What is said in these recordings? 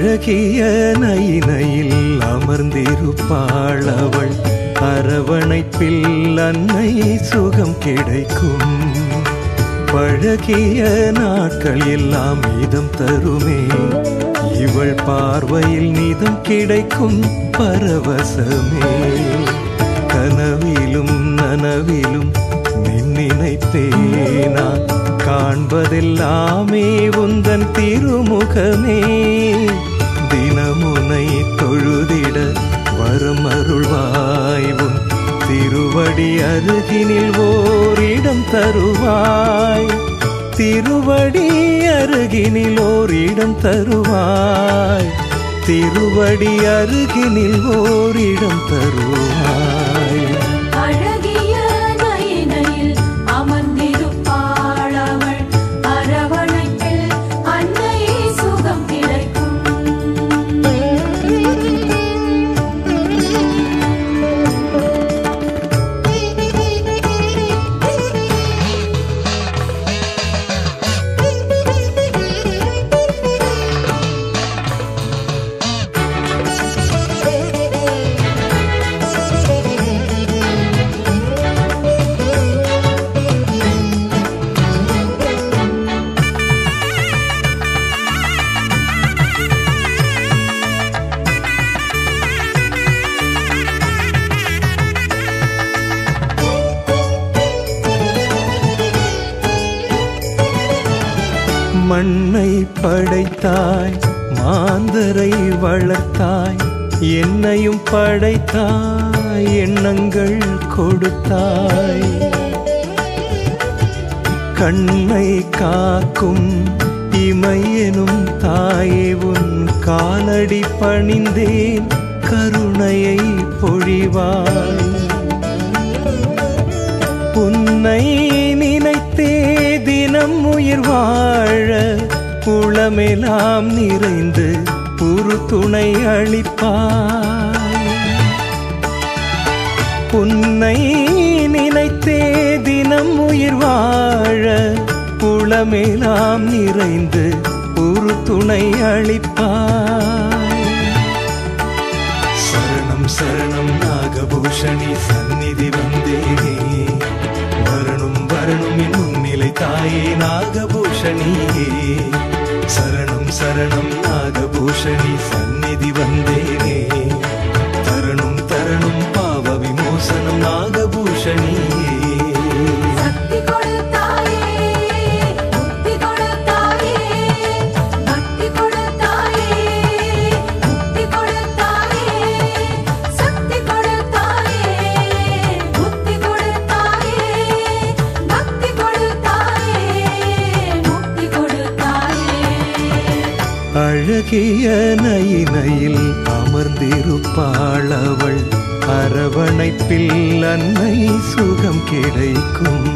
அழகிய நயினையில் அமர்ந்திருப்பாள் அவள் அரவணைப்பில் அன்னை சுகம் கிடைக்கும் பழகிய நாட்கள் எல்லாம் இதம் தருமே இவள் பார்வையில் நிதம் கிடைக்கும் பரவசமே கனவிலும் நனவிலும் நின்னினைப்பேனா காண்பதெல்லாமே உந்தன் திருமுகமே தினமுனை தொழுதிட வரம் அருள்வாய் உன் திருவடி அருகினில் ஓரிடம் தருவாய் திருவடி அருகினில் ஓரிடம் தருவாய் திருவடி அருகினில் ஓரிடம் தருவாய் அழகிய நயினையில் அமர்ந்திருப்பாள் அவள் அரவணைப்பில் அன்னை சுகம் கிடைக்கும் மண்ணை படைத்தாய் மாந்தரை வளர்த்தாய் என்னையும் படைத்தாய் எண்ணங்கள் கொடுத்தாய் கண்ணை காக்கும் இமையெனும் தாயே உன் காலடி பணிந்தேன் கருணையை பொழிவாய் உன்னை நினைத்தே தினம் உயிர் வாழ உளமெல்லாம் நிறைந்து ஒரு துணை அளிப்பாய் உன்னை நினைத்தே தினம் உயிர் வாழ உளமெல்லாம் நிறைந்து ஒரு துணை அளிப்பாய் சரணம் சரணம் நாகபூஷணி சந்நிதி வந்தேனே வரணும் வரணும் என் முன்னிலை தாயே நாகபூஷணியே சரணம் சரணம் நாகபூஷணி சந்நிதி வந்தேனே தரணும் தரணும் பாவ விமோசனம் நாகபூஷணியே சக்தி கொடுத்தாயே புத்தி கொடுத்தாயே பக்தி கொடுத்தாயே முக்தி கொடுத்தாயே சக்தி கொடுத்தாயே புத்தி கொடுத்தாயே பக்தி கொடுத்தாயே முக்தி கொடுத்தாயே அழகிய நயினையில் அமர்ந்திருப்பாள் அவள் அரவணைப்பில் அன்னை சுகம் கிடைக்கும்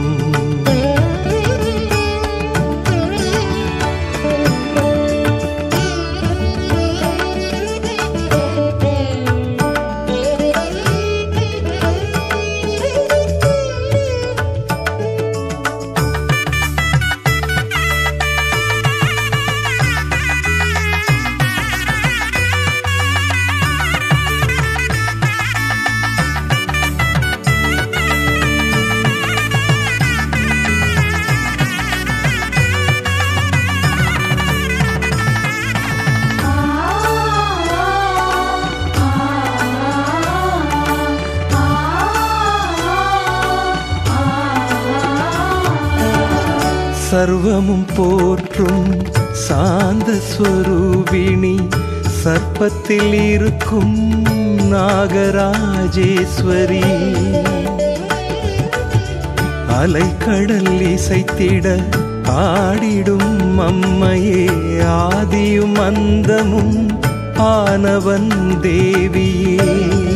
சர்வமும் போற்றும் சாந்த ஸ்வரூபிணி சர்ப்பத்தில் இருக்கும் நாகராஜேஸ்வரி அலைக்கடல் இசைத்திட ஆடிடும் அம்மையே ஆதியும் அந்தமும் ஆனவன் தேவியே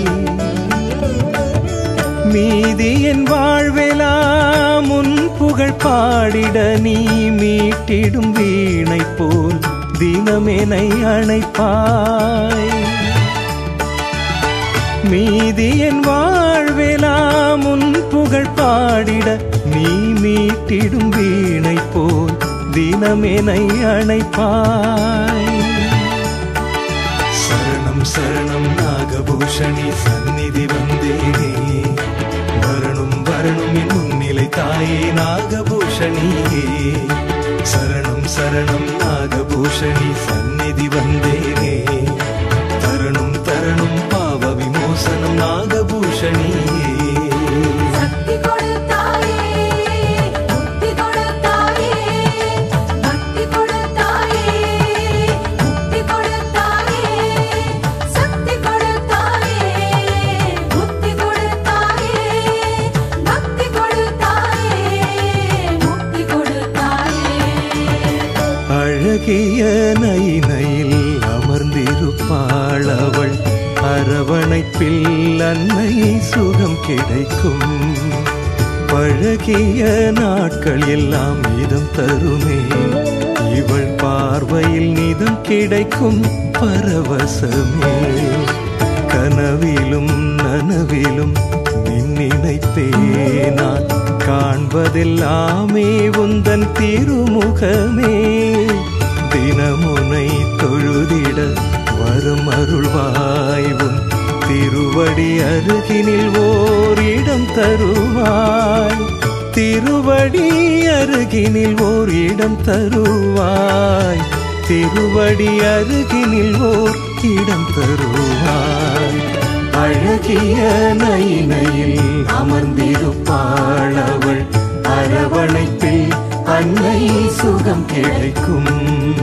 மீதி என் வாழ்வெலாம் உன் புகழ் பாடிட நீ மீட்டிடும் வீணை போல் தினமெனை அணைப்பாய் மீதி என் வாழ்வெலாம் உன் புகழ் பாடிட நீ மீட்டிடும் வீணை போல் தினமெனை அணைப்பாய் சரணம் சரணம் நாகபூஷணி சந்நிதி வந்தேனே வரணும் வரணும் என் முன்னிலை தாயே நாகபூஷணியே சரணம் சரணம் நாகபூஷணி சந்நிதி வந்தேனே தரணும் தரணும் பாவ விமோசனம் நாகபூஷணியே சக்தி கொடுத்தாயே முக்தி கொடுத்தாயே பக்தி கொடுத்தாயே முக்தி கொடுத்தாயே சக்தி கொடுத்தாயே முக்தி கொடுத்தாயே பக்தி கொடுத்தாயே முக்தி கொடுத்தாயே அழகிய நயினையில் அமர்ந்திருப்பாள் அவள் அரவணைப்பில் அன்னை சுகம் கிடைக்கும் பழகிய நாட்கள் எல்லாம் இதம் தருமே இவள் பார்வையில் நிதம் கிடைக்கும் பரவசமே கனவிலும் நனவிலும் நின்னினைப்பே நான் காண்பதெல்லாமே உந்தன் திருமுகமே தினமுனை தொழுதிட வரும் அருள்வாய் உன் திருவடி அருகினில் ஓர் இடம் தருவாய் திருவடி அருகினில் ஓர் இடம் தருவாய் திருவடி அருகினில் ஓர் இடம் தருவாய் அழகிய நைனையில் அமர்ந்திருப்பாள் அவள் அரவணைப்பில் அன்னை சுகம் கிடைக்கும்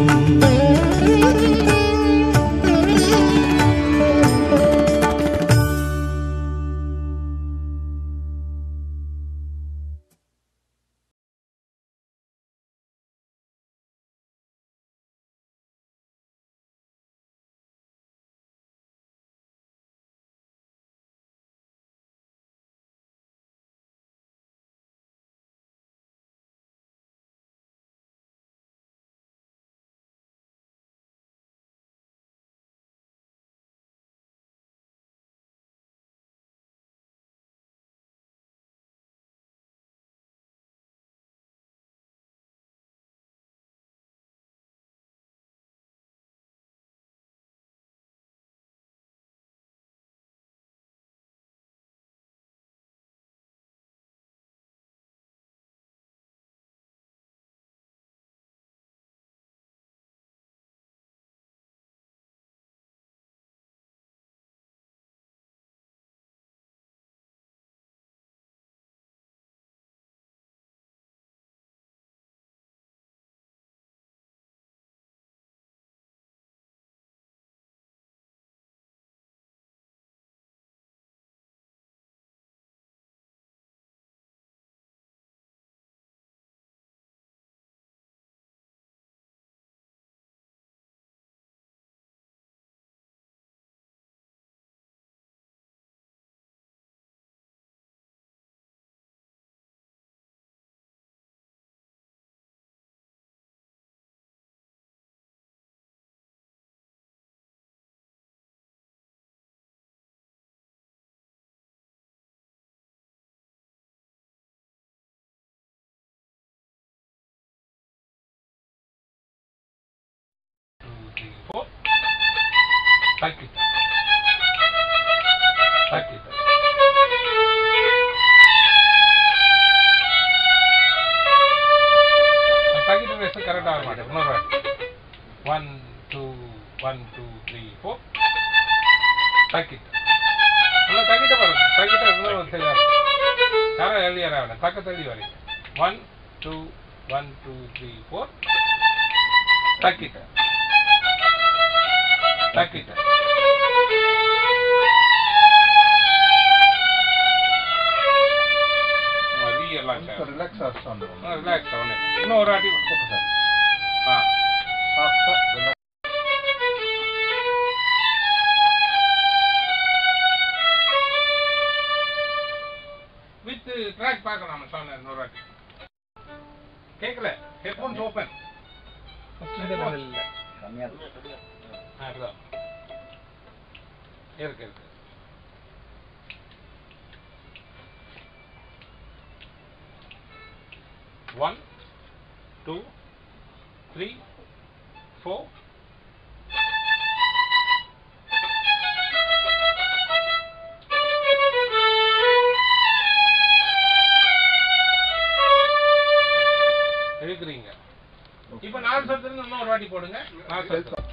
three, four. Back it. Back it. Packet waste கரெக்டாக வர மாட்டேன் இன்னொரு வாட்டி one two one two three four packet நல்லா தக்கிட்ட பாருங்க தக்கிட்ட இருந்தால் சரியா யாரும் எழுதி யாராவது தக்க தள்ளி வரீங்க one two one two three four தக்கிட்ட தக்கிட்ட அது எல்லாம் சார் ರಿಲ್ಯಾಕ್ಸ್ ಆಗ್ತಾನೆ ரிலாக்ஸ் ஆகணும் இன்னும் ஒரு வாட்டி ಓಕೆ ಸರ್ ஆ ಸಾಫ್ಟ್ ರಿಲ್ಯಾಕ್ಸ್ வித் ட்ராக் பார்க்கலாம் நம்ம சொன்ன இன்னொரு வாட்டி கேட்கல ஹெட்ஃபோன்ஸ் ஓப்பன் ಇಲ್ಲ அதுதான் இருக்கு இருக்கு ஒன் டூ த்ரீ ஃபோர் கேக்குறீங்க இப்ப நாலு சத்துல இருந்து இன்னொரு வாட்டி போடுங்க நாலு சத்தம்